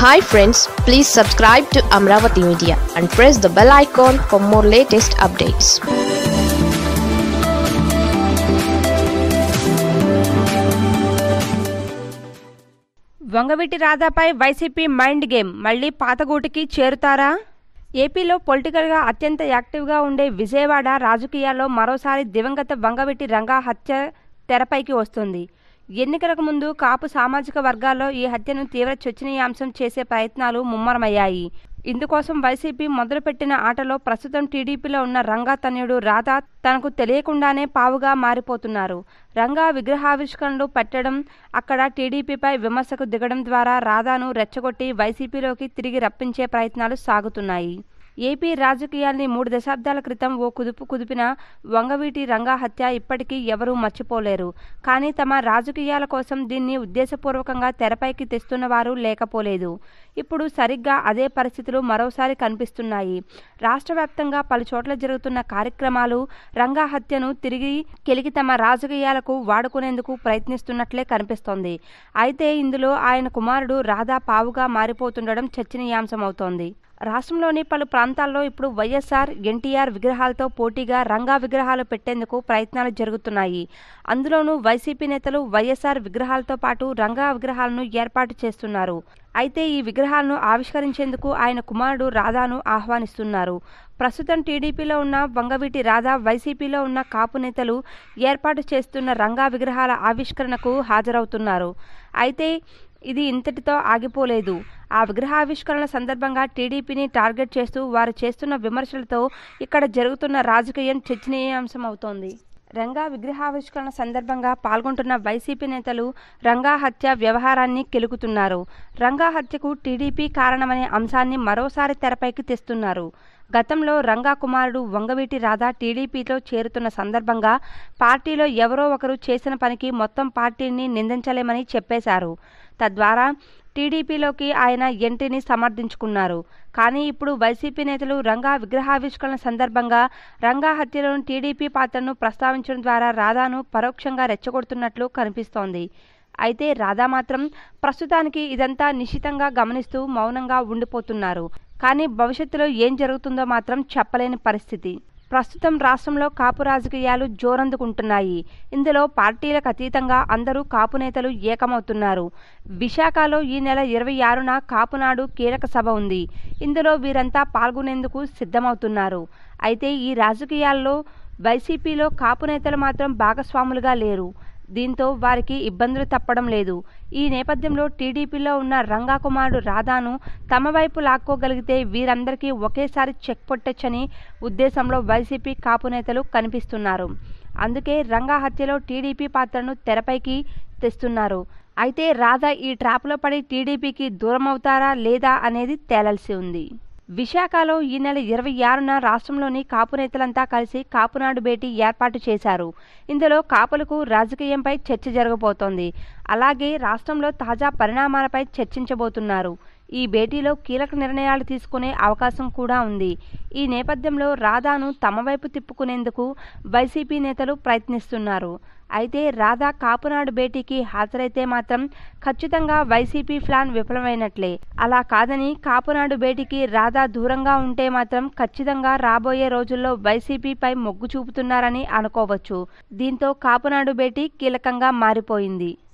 hi friends please subscribe to Amaravati media and press the bell icon for more latest updates Vangaveeti రాధాపై YCP mind game మళ్లీ పాతగూటికి చేరుతారా ఏపీలో పొలిటికల్గా అత్యంత యాక్టివ్గా ఉండే విజయవాడ రాజకీయాల్లో మరోసారి దివంగత వంగవీటి రంగా హత్య తెరపైకి వస్తుంది ఎన్నికలకు ముందు కాపు సామాజిక వర్గాల్లో ఈ హత్యను తీవ్ర చర్చనీయాంశం చేసే ప్రయత్నాలు ముమ్మరమయ్యాయి ఇందుకోసం వైసీపీ మొదలుపెట్టిన ఆటలో ప్రస్తుతం టీడీపీలో ఉన్న రంగా తనయుడు రాధా తనకు తెలియకుండానే పావుగా మారిపోతున్నారు రంగా విగ్రహావిష్కరణలు పెట్టడం అక్కడ టీడీపీపై విమర్శకు దిగడం ద్వారా రాధాను రెచ్చగొట్టి వైసీపీలోకి తిరిగి రప్పించే ప్రయత్నాలు సాగుతున్నాయి ఏపీ రాజకీయాల్ని మూడు దశాబ్దాల క్రితం ఓ కుదుపు కుదిపిన వంగవీటి రంగా హత్య ఇప్పటికీ ఎవరూ మర్చిపోలేరు కానీ తమ రాజకీయాల కోసం దీన్ని ఉద్దేశపూర్వకంగా తెరపైకి తెస్తున్న వారు లేకపోలేదు ఇప్పుడు సరిగ్గా అదే పరిస్థితులు మరోసారి కనిపిస్తున్నాయి రాష్ట్ర వ్యాప్తంగా పలు చోట్ల జరుగుతున్న కార్యక్రమాలు రంగా హత్యను తిరిగి కెలికి తమ రాజకీయాలకు వాడుకునేందుకు ప్రయత్నిస్తున్నట్లే కనిపిస్తోంది అయితే ఇందులో ఆయన కుమారుడు రాధా పావుగా మారిపోతుండడం చర్చనీయాంశమవుతోంది రాష్ట్రంలోని పలు ప్రాంతాల్లో ఇప్పుడు వైఎస్ఆర్ ఎన్టీఆర్ విగ్రహాలతో పోటీగా రంగా విగ్రహాలు పెట్టేందుకు ప్రయత్నాలు జరుగుతున్నాయి అందులోనూ వైసీపీ నేతలు వైఎస్ఆర్ విగ్రహాలతో పాటు రంగా విగ్రహాలను ఏర్పాటు చేస్తున్నారు అయితే ఈ విగ్రహాలను ఆవిష్కరించేందుకు ఆయన కుమారుడు రాధాను ఆహ్వానిస్తున్నారు ప్రస్తుతం టీడీపీలో ఉన్న వంగవీటి రాధా వైసీపీలో ఉన్న కాపు నేతలు ఏర్పాటు చేస్తున్న రంగా విగ్రహాల ఆవిష్కరణకు హాజరవుతున్నారు అయితే ఇది ఇంతటితో ఆగిపోలేదు ఆ విగ్రహావిష్కరణ సందర్భంగా టీడీపీని టార్గెట్ చేస్తూ వారు చేస్తున్న విమర్శలతో ఇక్కడ జరుగుతున్న రాజకీయం చర్చనీయాంశం అవుతోంది రంగా విగ్రహావిష్కరణ సందర్భంగా పాల్గొంటున్న వైసీపీ నేతలు రంగా హత్య వ్యవహారాన్ని కెలుకుతున్నారు రంగా హత్యకు టీడీపీ కారణమనే అంశాన్ని మరోసారి తెరపైకి తెస్తున్నారు గతంలో రంగా కుమారుడు వంగవీటి రాధా టీడీపీలో చేరుతున్న సందర్భంగా పార్టీలో ఎవరో ఒకరు చేసిన పనికి మొత్తం పార్టీని నిందించలేమని చెప్పేశారు తద్వారా టీడీపీలోకి ఆయన ఎంట్రీని సమర్థించుకున్నారు కానీ ఇప్పుడు వైసీపీ నేతలు రంగా విగ్రహావిష్కరణ సందర్భంగా రంగా హత్యలోని టీడీపీ పాత్రను ప్రస్తావించడం ద్వారా రాధాను పరోక్షంగా రెచ్చగొడుతున్నట్లు కనిపిస్తోంది అయితే రాధా మాత్రం ప్రస్తుతానికి ఇదంతా నిశితంగా గమనిస్తూ మౌనంగా ఉండిపోతున్నారు కానీ భవిష్యత్తులో ఏం జరుగుతుందో మాత్రం చెప్పలేని పరిస్థితి ప్రస్తుతం రాష్ట్రంలో కాపు రాజకీయాలు జోరందుకుంటున్నాయి ఇందులో పార్టీలకు అతీతంగా అందరూ కాపు నేతలు ఏకమవుతున్నారు విశాఖలో ఈ నెల ఇరవై ఆరున కాపునాడు కీలక సభ ఉంది ఇందులో వీరంతా పాల్గొనేందుకు సిద్ధమవుతున్నారు అయితే ఈ రాజకీయాల్లో వైసీపీలో కాపు నేతలు మాత్రం భాగస్వాములుగా లేరు దీంతో వారికి ఇబ్బందులు తప్పడం లేదు ఈ నేపథ్యంలో టీడీపీలో ఉన్న రంగా కుమారుడు రాధాను తమ వైపు లాక్కోగలిగితే వీరందరికీ ఒకేసారి చెక్ పొట్టొచ్చని ఉద్దేశంలో వైసీపీ కాపు నేతలు కనిపిస్తున్నారు అందుకే రంగా హత్యలో టీడీపీ పాత్రను తెరపైకి తెస్తున్నారు అయితే రాధా ఈ ట్రాప్లో పడి టీడీపీకి దూరం అవుతారా లేదా అనేది తేలాల్సి ఉంది విశాఖలో ఈ నెల ఇరవై ఆరున రాష్ట్రంలోని కాపు నేతలంతా కలిసి కాపునాడు భేటీ ఏర్పాటు చేశారు ఇందులో కాపులకు రాజకీయంపై చర్చ జరగబోతోంది అలాగే రాష్ట్రంలో తాజా పరిణామాలపై చర్చించబోతున్నారు ఈ భేటీలో కీలక నిర్ణయాలు తీసుకునే అవకాశం కూడా ఉంది ఈ నేపథ్యంలో రాధాను తమ వైపు తిప్పుకునేందుకు వైసీపీ నేతలు ప్రయత్నిస్తున్నారు అయితే రాధా కాపునాడు భేటీకి హాజరైతే మాత్రం ఖచ్చితంగా వైసీపీ ప్లాన్ విఫలమైనట్లే అలా కాదని కాపునాడు భేటీకి రాధా దూరంగా ఉంటే మాత్రం ఖచ్చితంగా రాబోయే రోజుల్లో వైసీపీపై మొగ్గు చూపుతున్నారని అనుకోవచ్చు దీంతో కాపునాడు భేటీ కీలకంగా మారిపోయింది